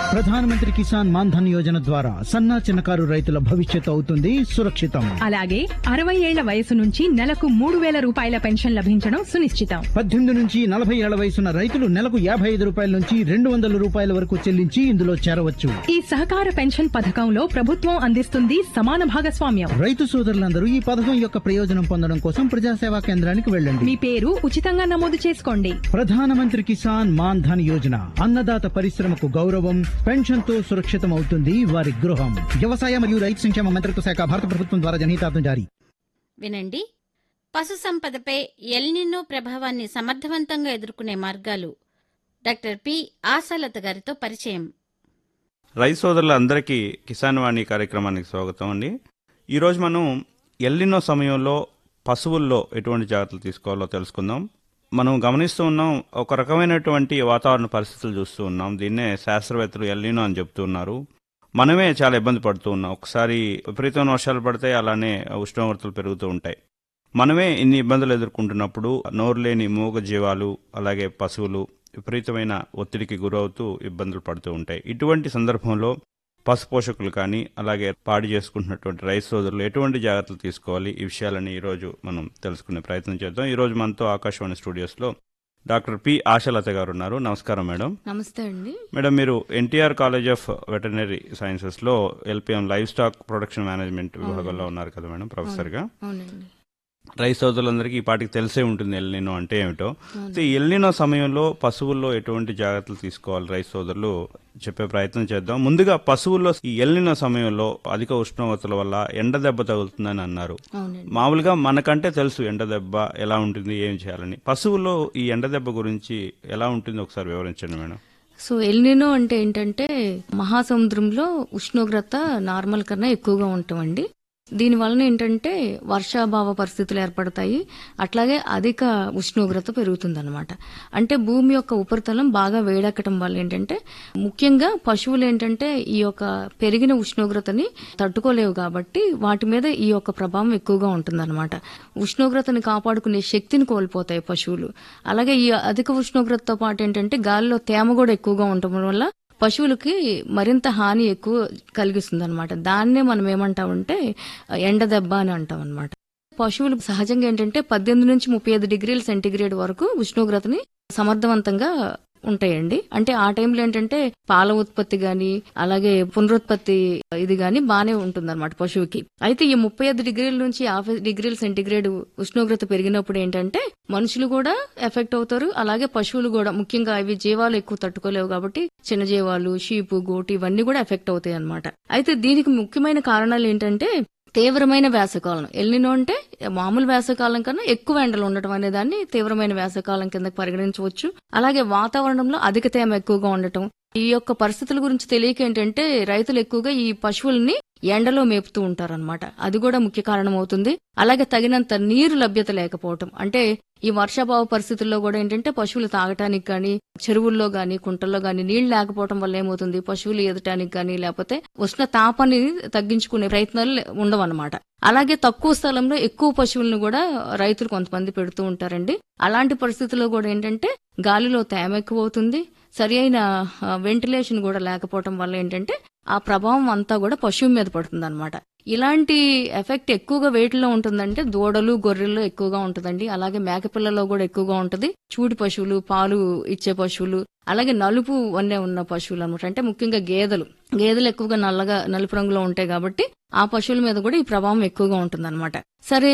ప్రధానమంత్రి కిసాన్ మాన్ ధన్ యోజన ద్వారా సన్నా చిన్నకారు రైతుల భవిష్యత్తు అవుతుంది సురక్షితం అలాగే అరవై ఏళ్ల వయసు నుంచి నెలకు మూడు వేల రూపాయల పెన్షన్ లభించడం సునిశ్చితం పద్దెనిమిది నుంచి నలభై ఏళ్ల వయసున్న రైతులు నెలకు యాభై ఐదు రూపాయల నుంచి రెండు వందల రూపాయల వరకు చెల్లించి ఇందులో చేరవచ్చు ఈ సహకార పెన్షన్ పథకంలో ప్రభుత్వం అందిస్తుంది సమాన భాగస్వామ్యం రైతు సోదరులందరూ ఈ పథకం యొక్క ప్రయోజనం పొందడం కోసం ప్రజాసేవా కేంద్రానికి వెళ్ళండి మీ పేరు ఉచితంగా నమోదు చేసుకోండి ప్రధానమంత్రి కిసాన్ మాన్ ధన్ యోజన అన్నదాత పరిశ్రమకు గౌరవం పెన్షన్ తో సురక్షితం అవుతుంది వారి గృహం వ్యవసాయ మరియు రైతు సంక్షేమ మంత్రిత్వ శాఖ భారత ప్రభుత్వం ద్వారా జనహితార్థం జారీ వినండి పశు సంపదపై ఎల్నినో ప్రభావాన్ని సమర్థవంతంగా ఎదుర్కొనే మార్గాలు డాక్టర్ పి ఆశాలత గారితో పరిచయం రైతు సోదరులందరికీ కిసాన్ వాణి కార్యక్రమానికి స్వాగతం అండి ఈరోజు మనం ఎల్లినో సమయంలో పశువుల్లో ఎటువంటి జాగ్రత్తలు తీసుకోవాలో తెలుసుకుందాం మనం గమనిస్తూ ఉన్నాం ఒక రకమైనటువంటి వాతావరణ పరిస్థితులు చూస్తూ ఉన్నాం దీన్నే శాస్త్రవేత్తలు ఎల్లినో అని చెప్తూ ఉన్నారు మనమే చాలా ఇబ్బంది పడుతూ ఉన్నాం ఒకసారి విపరీతమైన వర్షాలు పడితే అలానే ఉష్ణోగ్రతలు పెరుగుతూ ఉంటాయి మనమే ఇన్ని ఇబ్బందులు ఎదుర్కొంటున్నప్పుడు నోరు లేని మూగ జీవాలు అలాగే పశువులు విపరీతమైన ఒత్తిడికి గురవుతూ ఇబ్బందులు పడుతూ ఉంటాయి ఇటువంటి సందర్భంలో పశు పోషకులు కానీ అలాగే పాడి చేసుకుంటున్నటువంటి రైతు సోదరులు ఎటువంటి జాగ్రత్తలు తీసుకోవాలి ఈ విషయాలని ఈరోజు మనం తెలుసుకునే ప్రయత్నం చేద్దాం ఈరోజు మనతో ఆకాశవాణి స్టూడియోస్లో డాక్టర్ పి ఆశలత గారు ఉన్నారు నమస్కారం మేడం నమస్తే అండి మేడం మీరు ఎన్టీఆర్ కాలేజ్ ఆఫ్ వెటర్నరీ సైన్సెస్లో LPM live stock production management విభాగంలో ఉన్నారు కదా మేడం ప్రొఫెసర్గా అవునండి రైతు సోదరులందరికీ ఈ పాటికి తెలిసే ఉంటుంది ఎల్నినో అంటే ఏమిటో అవును. అయితే ఈ ఎల్నినో సమయంలో పశువుల్లో ఎటువంటి జాగ్రత్తలు తీసుకోవాలి రైతు సోదరులు చెప్పే ప్రయత్నం చేద్దాం ముందుగా పశువుల్లో ఈ ఎల్నినో సమయంలో అధిక ఉష్ణోగ్రతల వల్ల ఎండ దెబ్బ తగులుతుందని అన్నారు అవునండి మామూలుగా మనకంటే తెలుసు ఎండ దెబ్బ ఎలా ఉంటుంది ఏం చేయాలని పశువుల్లో ఈ ఎండ దెబ్బ గురించి ఎలా ఉంటుంది ఒకసారి వివరించండి మేడం సో ఎల్నినో అంటే ఏంటంటే మహాసముద్రంలో ఉష్ణోగ్రత నార్మల్ కన్నా ఎక్కువగా ఉంటామండి దీని వలన ఏంటంటే వర్షాభావ పరిస్థితులు ఏర్పడతాయి అట్లాగే అధిక ఉష్ణోగ్రత పెరుగుతుందన్నమాట అంటే భూమి యొక్క ఉపరితలం బాగా వేడెక్కడం వల్ల ఏంటంటే ముఖ్యంగా పశువులు ఏంటంటే ఈ యొక్క పెరిగిన ఉష్ణోగ్రతని తట్టుకోలేవు కాబట్టి వాటి మీద ఈ యొక్క ప్రభావం ఎక్కువగా ఉంటుందన్నమాట ఉష్ణోగ్రతని కాపాడుకునే శక్తిని కోల్పోతాయి పశువులు అలాగే ఈ అధిక ఉష్ణోగ్రతతో పాటు ఏంటంటే గాలిలో తేమ కూడా ఎక్కువగా ఉండటం వల్ల పశువులకి మరింత హాని ఎక్కువ కలిగిస్తుంది అనమాట దాన్నే మనం ఏమంటామంటే ఎండ దెబ్బ అని అంటాం అనమాట పశువులు సహజంగా ఏంటంటే పద్దెనిమిది నుంచి ముప్పై ఐదు డిగ్రీల సెంటీగ్రేడ్ వరకు ఉష్ణోగ్రతని సమర్థవంతంగా ఉంటాయండి అంటే ఆ టైంలో ఏంటంటే పాల ఉత్పత్తి గాని అలాగే పునరుత్పత్తి ఇది గాని బానే ఉంటుందన్నమాట పశువుకి అయితే ఈ ముప్పై ఐదు డిగ్రీల నుంచి యాభై డిగ్రీల సెంటీగ్రేడ్ ఉష్ణోగ్రత పెరిగినప్పుడు ఏంటంటే మనుషులు కూడా ఎఫెక్ట్ అవుతారు అలాగే పశువులు కూడా ముఖ్యంగా ఇవి జీవాలు ఎక్కువ తట్టుకోలేవు కాబట్టి చిన్న జీవాలు షీపు గోటి ఇవన్నీ కూడా ఎఫెక్ట్ అవుతాయి అన్నమాట అయితే దీనికి ముఖ్యమైన కారణాలు ఏంటంటే తీవ్రమైన వేసవకాలం ఎల్నినో అంటే మామూలు వేసవకాలం కన్నా ఎక్కువ ఎండలు ఉండటం అనే దాన్ని తీవ్రమైన వేసవకాలం కింద పరిగణించవచ్చు అలాగే వాతావరణంలో అధిక తేమ ఎక్కువగా ఉండటం ఈ యొక్క పరిస్థితుల గురించి తెలియక ఏంటంటే రైతులు ఎక్కువగా ఈ పశువుల్ని ఎండలో మేపుతూ ఉంటారన్నమాట అది కూడా ముఖ్య కారణం అవుతుంది అలాగే తగినంత నీరు లభ్యత లేకపోవటం అంటే ఈ వర్షాభావ పరిస్థితుల్లో కూడా ఏంటంటే పశువులు తాగటానికి కానీ చెరువుల్లో గాని కుంటల్లో గాని నీళ్లు లేకపోవడం వల్ల ఏమవుతుంది పశువులు ఎదటానికి గాని లేకపోతే ఉష్ణ తాపాన్ని తగ్గించుకునే ప్రయత్నాలు ఉండవన్నమాట అలాగే తక్కువ స్థలంలో ఎక్కువ పశువులను కూడా రైతులు కొంతమంది పెడుతూ ఉంటారండి అలాంటి పరిస్థితుల్లో కూడా ఏంటంటే గాలిలో తేమ ఎక్కువ అవుతుంది సరి అయిన వెంటిలేషన్ కూడా లేకపోవటం వల్ల ఏంటంటే ఆ ప్రభావం అంతా కూడా పశువు మీద పడుతుంది అనమాట ఇలాంటి ఎఫెక్ట్ ఎక్కువగా వేటిలో ఉంటుందంటే దూడలు గొర్రెల్లో ఎక్కువగా ఉంటుందండి అలాగే మేకపిల్లలో కూడా ఎక్కువగా ఉంటుంది చూడి పశువులు పాలు ఇచ్చే పశువులు అలాగే నలుపు వన్నే ఉన్న పశువులు అనమాట అంటే ముఖ్యంగా గేదెలు గేదెలు ఎక్కువగా నల్లగా నలుపు రంగులో ఉంటాయి కాబట్టి ఆ పశువుల మీద కూడా ఈ ప్రభావం ఎక్కువగా ఉంటుంది సరే